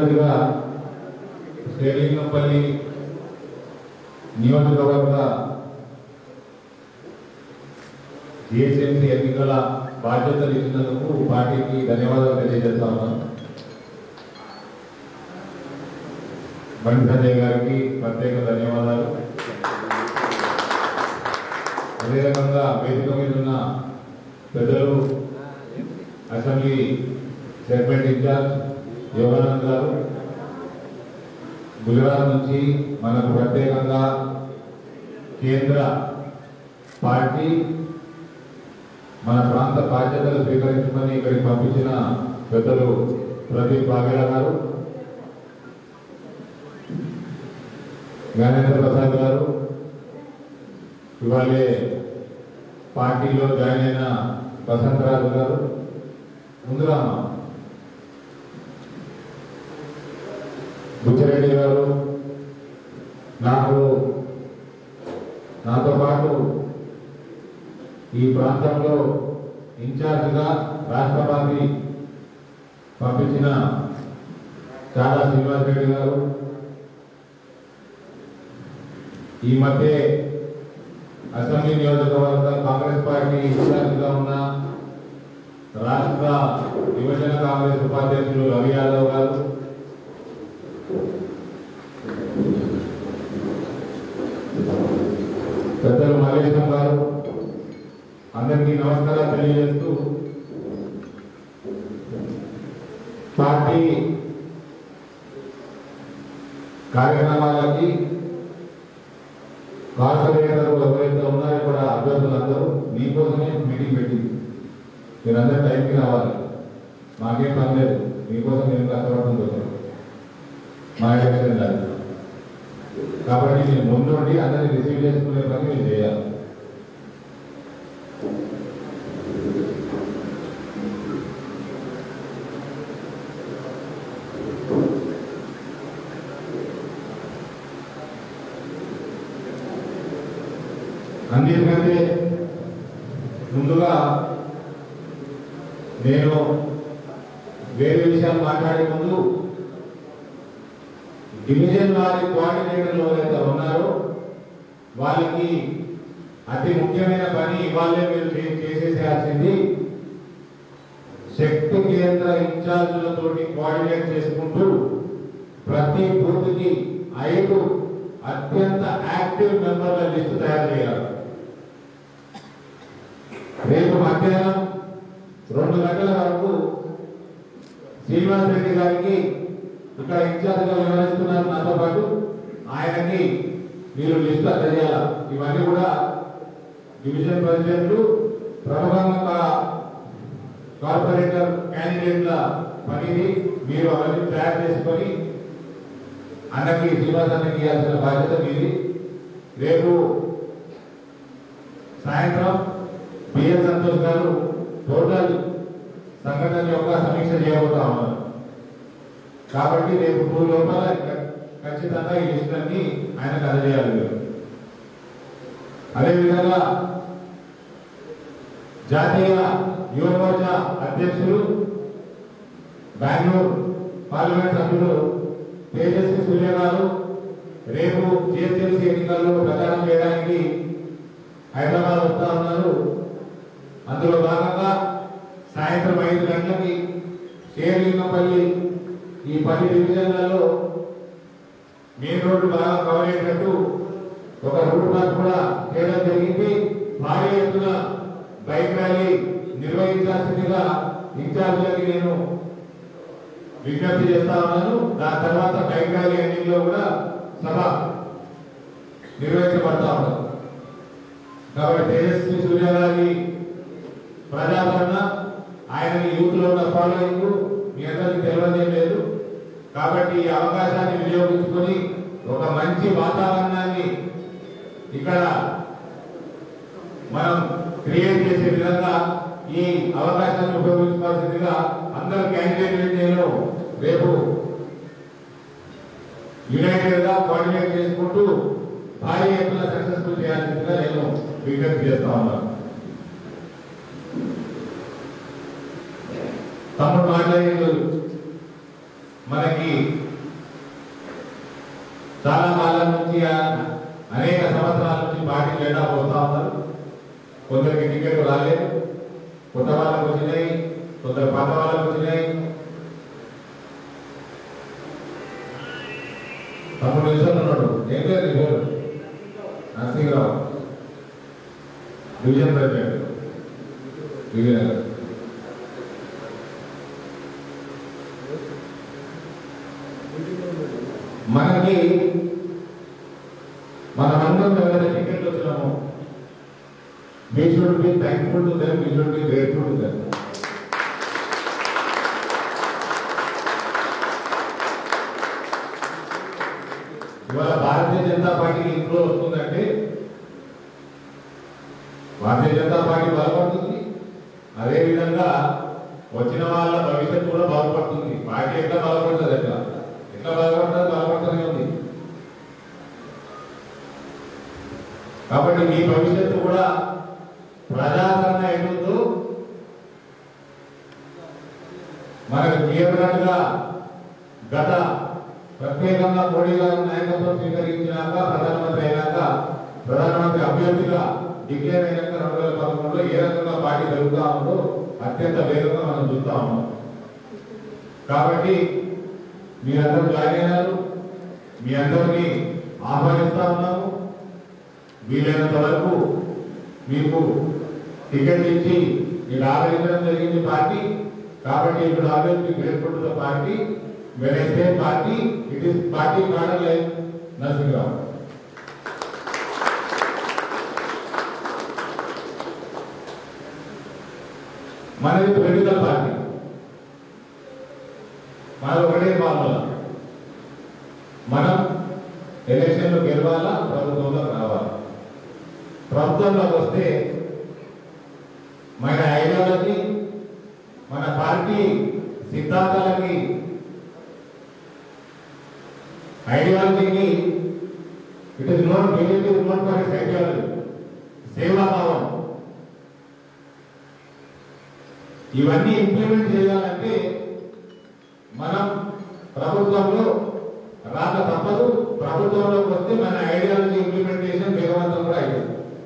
మొట్టమొదటిగా శ్రీలింగంపల్లి నియోజకవర్గ జిహెచ్ఎంసీ ఎన్నికల బాధ్యతలు ఇచ్చినందుకు పార్టీకి ధన్యవాదాలు తెలియజేస్తా ఉన్నాను బండి సంజయ్ గారికి ప్రత్యేక ధన్యవాదాలు అదేవిధంగా వేదిక మీద ఉన్న పెద్దలు అసెంబ్లీ సెగ్మెంట్ ఇన్ఛార్జ్ యోగానంద్ గారు గుజరాత్ నుంచి మనకు ప్రత్యేకంగా కేంద్ర పార్టీ మన ప్రాంత బాధ్యతలు స్వీకరించమని ఇక్కడికి పంపించిన పెద్దలు ప్రదీప్ బాగేలా గారు జ్ఞానేంద్ర ప్రసాద్ గారు ఇవాళే పార్టీలో జాయిన్ అయిన వసంతరాజు గారు ముందుగా అమ్మా. బుచ్చిరెడ్డి గారు నాకు నాతో పాటు ఈ ప్రాంతంలో ఇన్ఛార్జిగా రాష్ట్రపతి పంపించిన చాలా శ్రీనివాసరెడ్డి గారు ఈ మధ్య అసెంబ్లీ నియోజకవర్గ కాంగ్రెస్ పార్టీ ఇన్ఛార్జిగా ఉన్న రాష్ట్ర యువజన కాంగ్రెస్ ఉపాధ్యక్షులు రవి యాదవ్ గారు పెద్దలు మల్లేశం గారు అందరికీ నమస్కారాలు తెలియజేస్తూ పార్టీ కార్యక్రమాలకి కార్పొరేటర్ ఎవరైతే ఉన్నారో కూడా అభ్యర్థులందరూ మీకోసమే మీటింగ్ పెట్టింది మీరందరూ టైంకి రావాలి మాకేం పని లేదు మీకోసం మేము కష్టపడడం వచ్చాం మా ఎలక్షన్ కాదు కాబట్టి నేను ముందుండి అందరినీ రిసీవ్ చేసుకునే పని మీరు చేయాలి అన్నిటికంటే ముందుగా నేను వేరే విషయాలు మాట్లాడే ముందు డివిజన్ వారి కోఆర్డినేటర్లు ఎవరైతే ఉన్నారో వాళ్ళకి అతి ముఖ్యమైన పని ఇవాళే మీరు చే- చేసేసేయాల్సింది శక్తి కేంద్ర ఇన్ఛార్జులతోటి కోఆర్డినేట్ చేసుకుంటూ ప్రతి బూత్కి ఐదు అత్యంత యాక్టివ్ మెంబర్ల లిస్టు తయారు చేయాలి రేపు మధ్యాహ్నం రెండు గంటల వరకు శ్రీనివాస్ రెడ్డి గారికి ఇక్కడ ఇన్ఛార్జ్ గా వ్యవహరిస్తున్నారు నాతో పాటు ఆయనకి మీరు లిస్ట్ అందజేయాలి ఇవన్నీ కూడా డివిజన్ ప్రెసిడెంట్లు ప్రముఖంగా కార్పొరేటర్ క్యాండిడేట్ల పనిని మీరు అవన్నీ తయారు చేసుకొని అన్నకి శ్రీనివాస్ అన్నకి ఇవ్వాల్సిన బాధ్యత మీది రేపు సాయంత్రం బిఎస్ సంతోష్ గారు టోటల్ సంఘటన యొక్క సమీక్ష చేయబోతా ఉన్నారు కాబట్టి రేపు మూడు లోపల ఖ- ఖచ్చితంగా ఈ లిస్ట్ అన్ని ఆయనకు అందజేయాలి మీరు అదేవిధంగా జాతీయ యువ మోర్చా అధ్యక్షులు బెంగళూరు పార్లమెంట్ సభ్యులు తేజస్వి సూర్య గారు రేపు జిహెచ్ఎంసీ ఎన్నికల్లో ప్రచారం చేయడానికి హైదరాబాద్ వస్తా ఉన్నారు అందులో భాగంగా సాయంత్రం ఐదు గంటలకి షేర్లింగపల్లి ఈ పది డివిజన్లలో మెయిన్ రోడ్డు బాగా కవర్ అయ్యేటట్టు ఒక రూట్ మ్యాప్ కూడా చేయడం జరిగింది భారీ ఎత్తున బైక్ ర్యాలీ నిర్వహించాల్సిందిగా ఇన్ఛార్జీలకి నేను విజ్ఞప్తి చేస్తా ఉన్నాను దాని తర్వాత బైక్ ర్యాలీ ఎండింగ్ లో కూడా సభ నిర్వహించబడతా ఉన్నాం కాబట్టి తేజస్వి సూర్య గారి ప్రజాదరణ ఆయన యూత్ లో ఉన్న ఫాలోయింగ్ మీ అందరికీ తెలియదేం లేదు కాబట్టి ఈ అవకాశాన్ని వినియోగించుకొని ఒక మంచి వాతావరణాన్ని ఇక్కడ మనం క్రియేట్ చేసే విధంగా ఈ అవకాశాన్ని ఉపయోగించుకోవాల్సిందిగా అందరూ క్యాండిడేట్ నేను రేపు యునైటెడ్ గా కోఆర్డినేట్ చేసుకుంటూ భారీ ఎత్తున సక్సెస్ఫుల్ చేయాల్సిందిగా నేను విజ్ఞప్తి చేస్తా ఉన్నాను తమ్ముడు మాట్లాడేది మన మనకి చాలా కాలం నుంచి ఆ- అనేక సంవత్సరాల నుంచి పార్టీ జెండా పోతా ఉన్నారు కొందరికి టికెట్ రాలేదు కొత్త వాళ్ళకు వచ్చినాయి కొందరు పాత వాళ్ళకు వచ్చినాయి తమ్ముడు నిమిషాలు ఉన్నాడు ఏం పేరు నీ పేరు నరసింహరావు డివిజన్ ప్రెసిడెంట్ విజయనగర్ మనకి మనమందరం ఎవరైతే టికెట్ వచ్చినామో we should be thankful to them, we should be grateful to them. ఇవాళ భారతీయ జనతా పార్టీకి ఇంట్లో వస్తుందంటే భారతీయ జనతా పార్టీ బలపడుతుంది అదే విధంగా వచ్చిన వాళ్ళ భవిష్యత్తు కూడా బాగుపడుతుంది పార్టీ ఎట్లా బలపడుతుంది ఎట్లా ఎట్లా బలపడుతుంది బలపడుతూనే ఉంది కాబట్టి మీ భవిష్యత్తు కూడా ప్రజాదరణ ఎటుందో మనకు క్లియర్ కట్ గా గత ప్రత్యేకంగా మోడీ గారు నాయకత్వం స్వీకరించినాక ప్రధానమంత్రి అయినాక ప్రధానమంత్రి అభ్యర్థిగా డిక్లేర్ అయినాక రెండు వేల పదకొండులో ఏ రకంగా పార్టీ జరుగుతా ఉందో అత్యంత వేగంగా మనం చూస్తా ఉన్నాం కాబట్టి మీరందరూ జాయిన్ అయినారు మీ అందరినీ ఆహ్వానిస్తా ఉన్నాము వీలైనంత వరకు మీకు టికెట్ ఇచ్చి మీరు ఆదరించడం జరిగింది పార్టీ కాబట్టి ఇప్పుడు always be grateful to the party when I say party it is party cadre like Narasimharao మనది పొలిటికల్ పార్టీ మనది ఒకటే ఫార్ములా మనం ఎలక్షన్లో గెలవాలా ప్రభుత్వంలో రావాలా ప్రభుత్వంలోకి వస్తే మన ఐడియాలజీ మన పార్టీ సిద్ధాంతాలకి ఐడియాలజీకి it is not BJP is not for its ideology సేవాభావం ఇవన్నీ ఇంప్లిమెంట్ చేయాలంటే మనం ప్రభుత్వంలో రాక తప్పదు ప్రభుత్వంలోకి వస్తే మన ఐడియాలజీ ఇంప్లిమెంటేషన్ వేగవంతం కూడా అయింది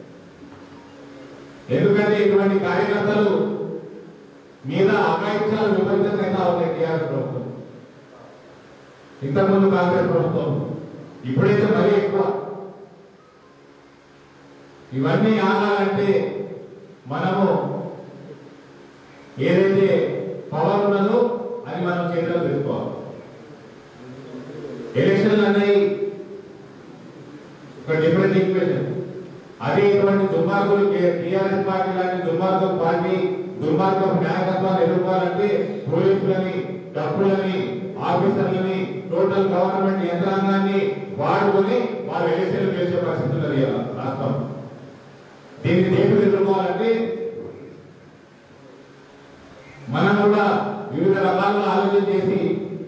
ఎందుకంటే ఇటువంటి కార్యకర్తలు మీద అకాయిత్యాలు విపరీతంగా ఉన్నాయి టీఆర్ఎస్ ప్రభుత్వం ఇంతకుముందు కాంగ్రెస్ ప్రభుత్వం ఇప్పుడైతే మరీ ఎక్కువ ఇవన్నీ ఆగాలంటే మనము ఏదైతే పవర్ ఉన్నదో అది మనం చేతిలో తెలుసుకోవాలి ఎలక్షన్లు అనేవి ఒక డిఫరెంట్ ఈక్వేషన్ అదే ఇటువంటి దుర్మార్గులు టీఆర్ఎస్ పార్టీ లాంటి దుర్మార్గం పార్టీ దుర్మార్గం నాయకత్వాన్ని ఎదుర్కోవాలంటే పోలీసులని డబ్బులని ఆఫీసర్లని టోటల్ గవర్నమెంట్ యంత్రాంగాన్ని వాడుకొని వారు ఎలక్షన్లు గెలిచే పరిస్థితి ఉన్నది ఇవాళ రాష్ట్రం దీన్ని దేనికి ఎదుర్కోవాలంటే మనం కూడా వివిధ రకాలుగా ఆలోచన చేసి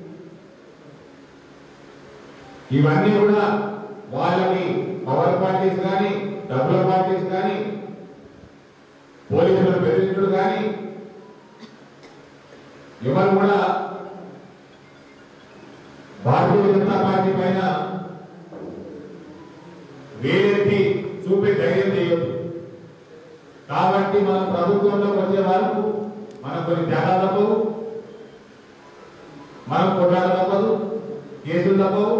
ఇవన్నీ కూడా వాళ్ళకి పవర్ పార్టీస్ కానీ డబ్బుల పార్టీస్ కానీ పోలీసులను బెదిరించడం కానీ ఎవరు కూడా భారతీయ జనతా పార్టీ పైన వేలెత్తి చూపే ధైర్యం చేయొద్దు కాబట్టి మనం ప్రభుత్వంలోకి వచ్చే వరకు మనం కొన్ని త్యాగాలు తప్పవు మనం కొట్లాడ తప్పదు కేసులు తప్పవు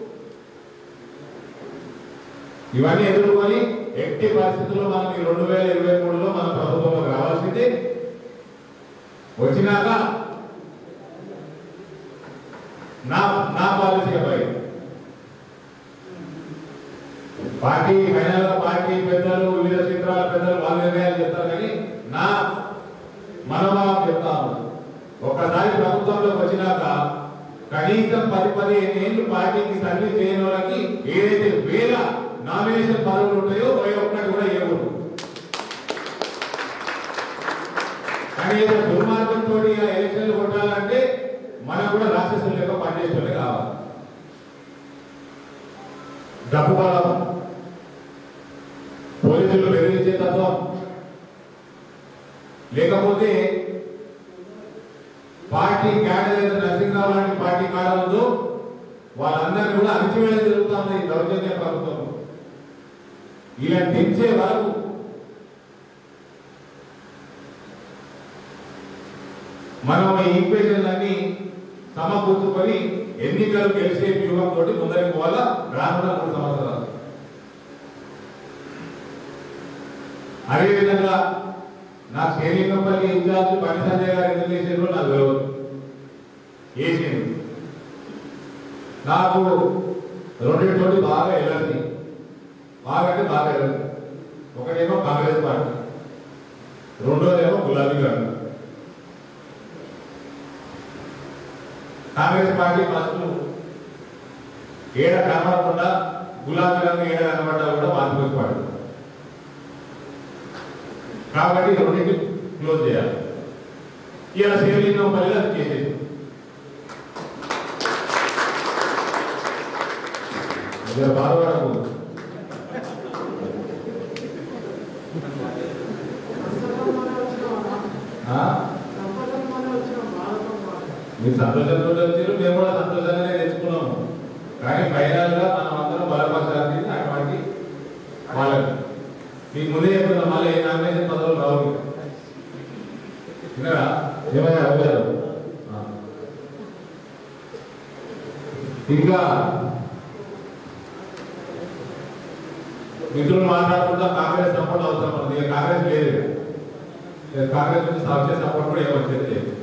ఇవన్నీ ఎదుర్కొని ఎట్టి పరిస్థితుల్లో మనం ఈ రెండు వేల ఇరవై మూడులో మన ప్రభుత్వంలోకి రావాల్సిందే వచ్చినాక నా నా పాలసీ అబ్బాయి పార్టీ ఫైనల్ గా పార్టీ పెద్దలు వివిధ చిత్రాల పెద్దలు వాళ్ళ నిర్ణయాలు చెప్తారు కానీ నా మనోభావం చెప్తాను ఒకసారి ప్రభుత్వంలోకి వచ్చినాక కనీసం పది పదిహేను ఏళ్ళు పార్టీకి సర్వీస్ చేయని వాళ్ళకి ఏదైతే వేల నామినేషన్ పదవులు ఉంటాయో ఏ ఒక్కటి కూడా ఇవ్వకూడదు కానీ ఏదో దుర్మార్గంతో ఎలక్షన్లు కొట్టాలంటే మనం కూడా రాక్షసులు లెక్క పనిచేసేవాళ్ళే కావాలి డబ్బు బలం పోలీసులు బెదిరించే తత్వం లేకపోతే పార్టీ క్యాడర్ ఏదైతే నరసింహరావు లాంటి పార్టీ క్యాడర్ ఉందో వాళ్ళందరినీ కూడా అణిచివేయడం జరుగుతా ఉంది ఈ దౌర్జన్య ప్రభుత్వం ఇలా దించే వరకు మనం ఈ ఈక్వేషన్లన్నీ సమకూర్చుకొని ఎన్నికలు గెలిచే వ్యూహం తోటి ముందరికి పోవాలా రానున్న మూడు సంవత్సరాలు అదేవిధంగా నా శ్రీలింగంపల్లి ఇన్ఛార్జ్ బండి సంజయ్ గారు ఎందుకు చేసారో నాకు తెలియదు వేసింది నాకు రెండింటితోటి బాగా ఎలర్జీ బాగా అంటే బాగా ఎలర్జీ ఒకటేమో కాంగ్రెస్ పార్టీ రెండోదేమో గులాబీ గారు కాంగ్రెస్ పార్టీ ఫస్ట్ ఏడ కనబడకుండా గులాబీ రంగు ఏడ కనబడ్డా కూడా మార్పుకి పార్టీ కాబట్టి రెండింటి క్లోజ్ చేయాలి ఇలా శివలింగం పల్లి అది చేసేది ఇక బాధపడకు ఆ? మీరు సంతోషంతో వచ్చారు మేము కూడా సంతోషంగానే తెచ్చుకున్నాము కానీ ఫైనల్ గా మనం అందరం బలపరచాలి అటువంటి వాళ్ళకి మీకు ముందే చెప్తున్నా మళ్ళీ ఏ నామినేషన్ పదవులు రావు విన్నారా ఏమయ్యా అవ్వారు ఇంకా మిత్రులు మాట్లాడుకుంటా కాంగ్రెస్ సపోర్ట్ అవసరం ఉంది ఇక కాంగ్రెస్ లేదు ఇక కాంగ్రెస్ నుంచి వచ్చే సపోర్ట్ కూడా ఏమొచ్చేది లేదు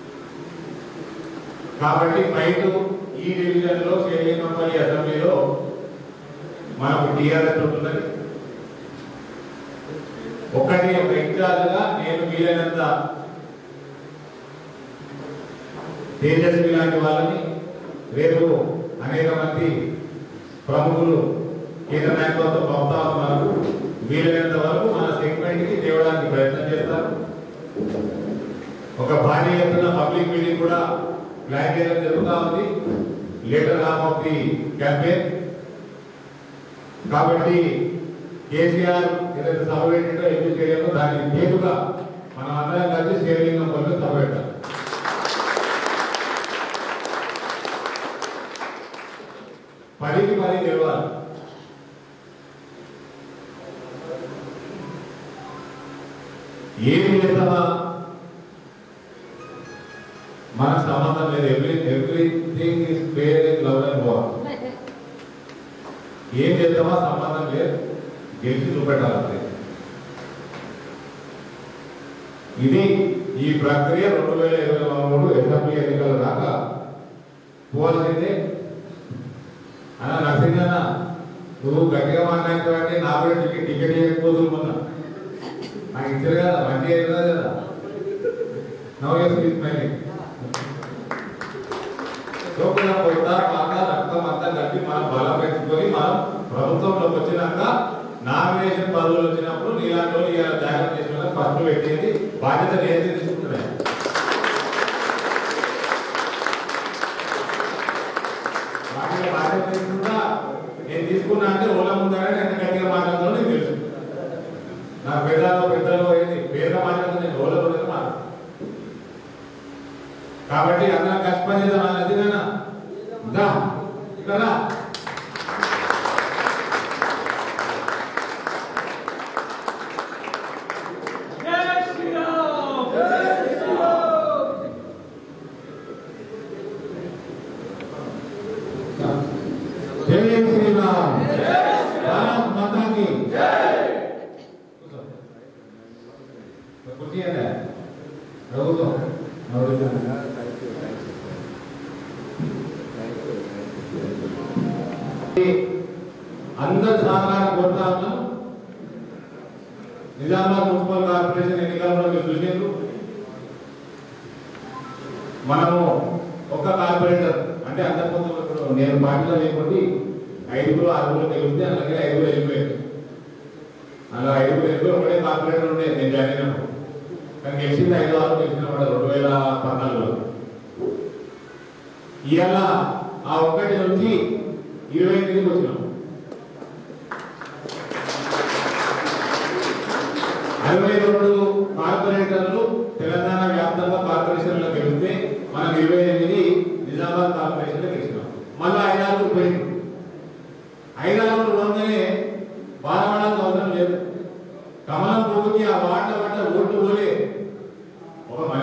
కాబట్టి ఫైట్ ఈ డివిజన్ లో శ్రీలింగంపల్లి అసెంబ్లీలో మనకు టీఆర్ఎస్ ఉంటున్నది ఒకటి ఒక ఇన్ఛార్జ్గా నేను వీలైనంత తేజస్వి లాంటి వాళ్ళని రేపు అనేక మంది ప్రముఖులు కేంద్ర నాయకులతో పంపుతా ఉన్నారు వీలైనంత వరకు మన సెగ్మెంట్ కి తేవడానికి ప్రయత్నం చేస్తారు ఒక భారీ ఎత్తున పబ్లిక్ మీటింగ్ కూడా ప్లాన్ చేయడం జరుగుతూ ఉంది later half of the campaign కాబట్టి కేసీఆర్ ఏదైతే సభ పెట్టిందో ఎంపీ స్టేడియంలో దానికి నేరుగా మనం అందరం కలిసి శ్రీలింగం పనులు సభ పెట్టాలి పదికి పది గెలవాలి ఏమి చేస్తామా మనకు సంబంధం లేదు every everything is fair in love and war ఏం చేద్దామా సంబంధం లేదు గెలిచి చూపెట్టాలంతే ఇది ఈ ప్రక్రియ రెండు వేల ఇరవై మూడు అసెంబ్లీ ఎన్నికల దాకా పోవాల్సిందే అన్న నరసింహన్న నువ్వు గట్టిగా మాట్లాడతావంటే నా కూడా టికెట్ టికెట్ ఇవ్వకపోదు మొన్న నాకు ఇచ్చారు కదా మంచి అయింది కదా నవ్ ఇయర్స్ విత్ మైలింగ్ లోపల కొత్త పాత రక్తం అంతా కలిపి మనం బలం పెంచుకొని మనం ప్రభుత్వంలోకి వచ్చినాక నామినేషన్ పదవులు వచ్చినప్పుడు నీలాంటి వాళ్ళు ఇలా త్యాగం చేసిన ఫస్ట్ పెట్టేది బాధ్యత నేర్చి తీసుకుంటున్నాయి వాటిని బాధ్యత తీసుకుంటా నేను తీసుకున్నా అంటే ఓల ముందర ఎంత గట్టిగా మాట్లాడుతానో నీకు తెలుసు నా పెద్దలు పెద్దలు ఏంటి పేరుగా మాట్లాడుతున్నా నేను ఓలతో మాట్లాడు కాబట్టి అందరం కష్టపడి చేద్దాం అన్నది కదా దా ఇక్కడ రా. జై శ్రీరామ్ జై శ్రీరామ్ జై శ్రీరామ్ భారత్ మాతా की కుర్చీ है రఘుతో అందరు సహకారం కోరుతా ఉన్నాం నిజామాబాద్ మున్సిపల్ కార్పొరేషన్ ఎన్నికల్లో మీరు చూసారు మనము ఒక కార్పొరేటర్ అంటే అంతకుముందు ఇప్పుడు నేను పార్టీలో లేకుండి ఐదుగురు ఆరుగురు గెలిస్తే అలాగే ఐదుగురు వెళ్ళిపోయారు అలా ఐదుగురు వెళ్ళిపోయి ఒకటే కార్పొరేటర్ ఉండే నేను జాయిన్ అయినప్పుడు కానీ గెలిచింది ఐదు ఆరు గెలిచిన వాడు రెండు వేల పద్నాలుగులో ఇవాళ ఆ ఒక్కటి నుంచి ఇరవై ఎనిమిదికి వచ్చినాం అరవై రెండు కార్పొరేటర్లు తెలంగాణ వ్యాప్తంగా కార్పొరేషన్లో గెలిస్తే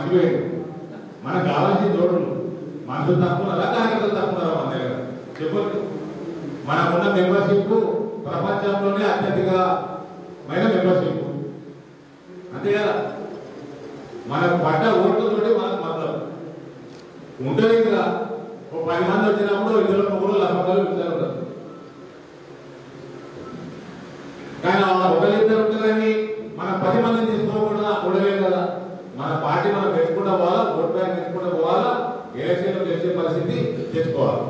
మర్చిపోయాడు మనకు కావాల్సిన తోడులు మనుషులు తక్కున్నారా కార్యకర్తలు తక్కున్నారా మన దగ్గర చెప్పండి మనకున్న మెంబర్షిప్ ప్రపంచంలోనే అత్యధికమైన మెంబర్షిప్ అంతే కదా మనకు పడ్డ ఓట్లతోటి మనకు మద్దతు ఉంటుంది కదా ఒక పది మంది వచ్చినప్పుడు ఇద్దరు ముగ్గురు లక్ష రూపాయలు ఇస్తారు కానీ ఆ ఒకరిద్దరు ఉంటారని మన పది మందిని తీసుకోకుండా ఉండలేదు కదా మన పార్టీ మనం పెంచుకుంటూ పోవాలా ఓట్ బ్యాంక్ పెంచుకుంటూ పోవాలా ఎలక్షన్లో గెలిచే పరిస్థితి తెచ్చుకోవాలి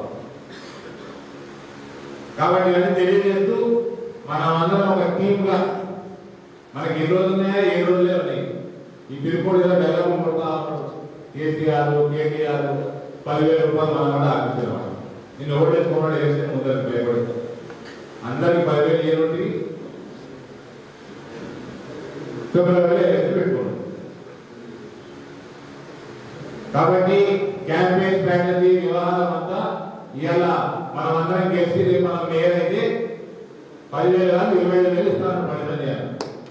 కాబట్టి ఇవన్నీ తెలియజేస్తూ మనం అందరం ఒక టీమ్ గా మనకి ఎన్ని రోజులు ఉన్నాయా ఏ రోజులే ఉన్నాయి ఈ పిలుపుడు ఏదో డైలాగ్ కొడతా కేసీఆర్ కేటీఆర్ పదివేల రూపాయలు మనం కూడా ఆపించాం నేను ఓటు వేసుకోవడం వేస్తే ముందరికి భయపడి అందరికి పదివేలు ఏ నుండి ఫిబ్రవరిలో ఎలక్షన్ పెట్టుకోండి కాబట్టి క్యాంపెయిన్ స్ట్రాటజీ వ్యవహారం అంతా ఇవాళ మనం అందరం గెలిచి రేపు మనం మేయర్ అయితే పదివేలు కాదు ఇరవై ఐదు వేలు ఇస్తాను పని చేయాలి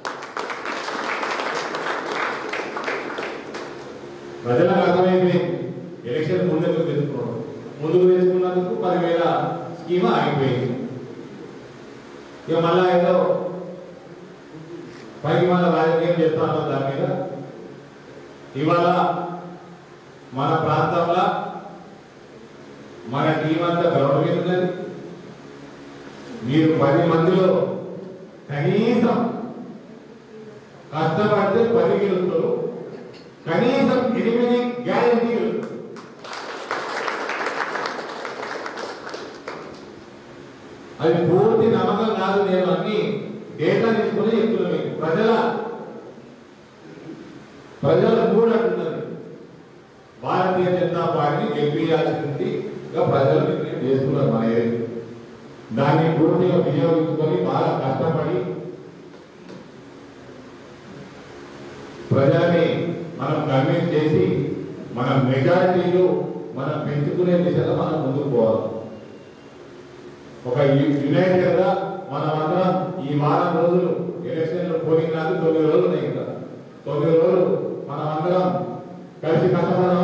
ప్రజలకు అర్థమైపోయింది ఎలక్షన్ ముందుకు తెచ్చుకోవడం ముందుకు తెచ్చుకున్నందుకు పదివేల స్కీమ్ ఆగిపోయింది ఇక మళ్ళా ఏదో పైకి మన రాజకీయం చేస్తాను దాని మీద ఇవాళ మన ప్రాంతంలో మన టీం అంతా గ్రౌండ్ మీద ఉన్నది మీరు పది మందిలో కనీసం కష్టపడితే పది గెలుస్తారు కనీసం ఎనిమిది గ్యారంటీ గెలుస్తారు అది పూర్తి నమ్మకం కాదు నేను అన్ని డేటా తీసుకుని చెప్తున్నాను మీకు ప్రజల ప్రజల మూడు అంటున్నది భారతీయ జనతా పార్టీని గెలిపించాల్సిందిగా ప్రజలు నిర్ణయం చేసుకున్నారు మన ఏరియా దాన్ని పూర్తిగా వినియోగించుకొని బాగా కష్టపడి ప్రజల్ని మనం కన్విన్స్ చేసి మన మెజారిటీలు మనం పెంచుకునే దిశగా మనం ముందుకు పోవాలి ఒక యునైటెడ్ గా మనం అందరం ఈ వారం రోజులు ఎలక్షన్ పోలింగ్ నాకు తొమ్మిది రోజులు ఉన్నాయి ఇంకా తొమ్మిది రోజులు మనం అందరం కలిసి కష్టపడదాం